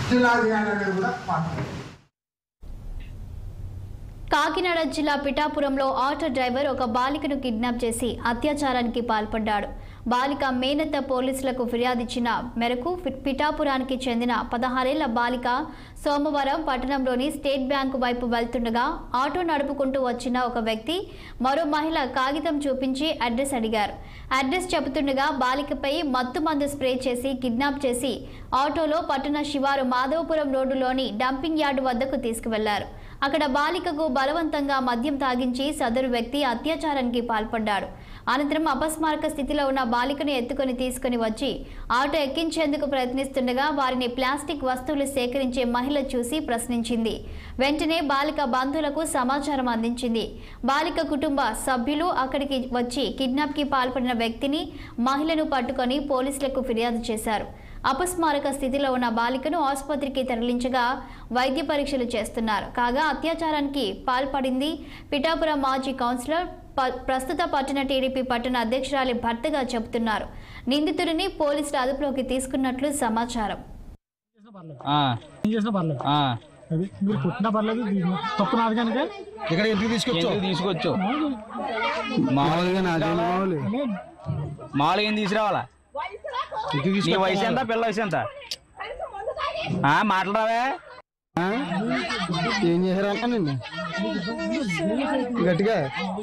ఎలా చేయాలనేది కూడా మాట్లాడారు కాకినాడ జిల్లా పిఠాపురంలో ఆటో డ్రైవర్ ఒక బాలికను కిడ్నాప్ చేసి అత్యాచారానికి పాల్పడ్డాడు బాలిక మేనత్త పోలీసులకు ఫిర్యాదిచ్చిన మేరకు ఫి- పిఠాపురానికి చెందిన పదహారేళ్ల బాలిక సోమవారం పట్టణంలోని స్టేట్ బ్యాంకు వైపు వెళ్తుండగా ఆటో నడుపుకుంటూ వచ్చిన ఒక వ్యక్తి మరో మహిళ కాగితం చూపించి అడ్రస్ అడిగారు అడ్రస్ చెబుతుండగా బాలికపై మత్తు మందు స్ప్రే చేసి కిడ్నాప్ చేసి ఆటోలో పట్టణ శివారు మాధవపురం రోడ్డులోని డంపింగ్ యార్డు వద్దకు తీసుకువెళ్లారు అక్కడ బాలికకు బలవంతంగా మద్యం తాగించి సదరు వ్యక్తి అత్యాచారానికి పాల్పడ్డాడు అనంతరం అపస్మారక స్థితిలో ఉన్న బాలికను ఎత్తుకొని తీసుకుని వచ్చి ఆటో ఎక్కించేందుకు ప్రయత్నిస్తుండగా వారిని ప్లాస్టిక్ వస్తువులు సేకరించే మహిళ చూసి ప్రశ్నించింది వెంటనే బాలిక బంధువులకు సమాచారం అందించింది బాలిక కుటుంబ సభ్యులు అక్కడికి వచ్చి కిడ్నాప్కి పాల్పడిన వ్యక్తిని మహిళను పట్టుకొని పోలీసులకు ఫిర్యాదు చేశారు అపస్మారక స్థితిలో ఉన్న బాలికను ఆసుపత్రికి తరలించగా వైద్య పరీక్షలు చేస్తున్నారు కాగా అత్యాచారానికి పాల్పడింది పిఠాపురం మాజీ కౌన్సిలర్ ప- ప్రస్తుత పట్టణ టీడీపీ పట్టణ అధ్యక్షురాలి భర్తగా చెబుతున్నారు నిందితుడిని పోలీసులు అదుపులోకి తీసుకున్నట్లు సమాచారం చేసినా పర్లేదు ఆ, ఏం చేసినా పర్లేదు ఆ. అది మీరు కొట్టినా పర్లేదు దీన్ని తప్పు నాది కనుక ఇక్కడ ఎందుకు తీసుకొచ్చావు ఎందుకు తీసుకొచ్చు మామూలుగా అని మామూలుగా ఏం తీసుకురావాలా ఎందుకు నీ తీసుకొచ్చావు? వయసు ఎంత పిల్ల వయసు ఎంత ఆ, మాట్లాడరావే ఆ? ఏం చేశారు నిన్ను గట్టిగా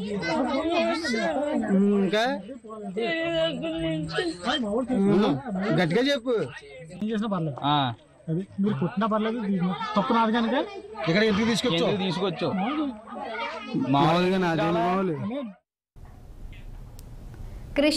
ఉమ్, ఇంకా ఉమ్, గట్టిగా చెప్పు ఏం చేసినా పర్లేదు ఆ, అది మీరు కొట్టినా పర్లేదు దీన్ని తప్పు నాది కనుక ఇక్కడ ఎందుకు తీసుకొచ్చావు ఎందుకు తీసుకొచ్చు మామూలుగా నాదేం మామూలు అని